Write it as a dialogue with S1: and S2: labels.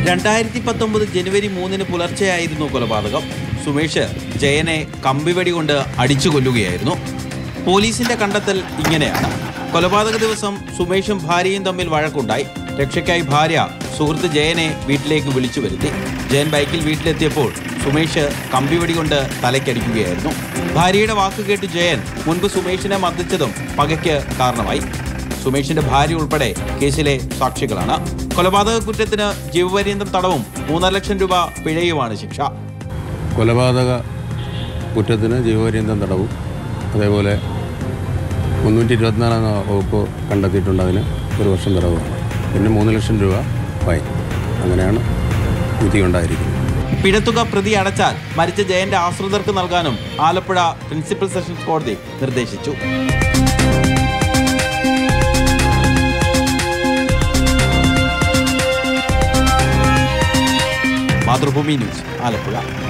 S1: രണ്ടായിരത്തി പത്തൊമ്പത് ജനുവരി മൂന്നിന് പുലർച്ചെയായിരുന്നു കൊലപാതകം സുമേഷ് ജയനെ കമ്പിവെടി കൊണ്ട് അടിച്ചു കൊല്ലുകയായിരുന്നു പോലീസിന്റെ കണ്ടെത്തൽ ഇങ്ങനെയാണ് കൊലപാതക ദിവസം സുമേഷും ഭാര്യയും തമ്മിൽ വഴക്കുണ്ടായി രക്ഷയ്ക്കായി ഭാര്യ സുഹൃത്ത് ജയനെ വീട്ടിലേക്ക് വിളിച്ചു വരുത്തി ജയൻ ബൈക്കിൽ വീട്ടിലെത്തിയപ്പോൾ സുമേഷ് കമ്പിവെടി കൊണ്ട് തലയ്ക്കടിക്കുകയായിരുന്നു ഭാര്യയുടെ വാക്ക് കേട്ട് ജയൻ മുൻപ് സുമേഷിനെ മർദ്ദിച്ചതും പകയ്ക്ക് കാരണമായി സുമേഷിന്റെ ഭാര്യ ഉൾപ്പെടെ കേസിലെ സാക്ഷികളാണ് കൊലപാതക കുറ്റത്തിന് ജീവപര്യന്തം തടവും മൂന്നര ലക്ഷം രൂപ പിഴയുമാണ് ശിക്ഷ
S2: കൊലപാതക കുറ്റത്തിന് ജീവപര്യന്തം തടവും അതേപോലെ മുന്നൂറ്റി ഇരുപത്തിനാലാം വകുപ്പ് കണ്ടെത്തിയിട്ടുണ്ട് അതിന് ഒരു വർഷം തടവാണ് പിന്നെ മൂന്ന് ലക്ഷം രൂപ ഫൈൻ അങ്ങനെയാണ് വിധി ഉണ്ടായിരിക്കുന്നത്
S1: പിഴത്തുക പ്രതി അടച്ചാൽ മരിച്ച ജയന്റെ ആശ്രിതർക്ക് നൽകാനും ആലപ്പുഴ പ്രിൻസിപ്പൽ സെഷൻസ് കോടതി നിർദ്ദേശിച്ചു മാതൃഭൂമി ന്യൂസ് ആലപ്പുഴ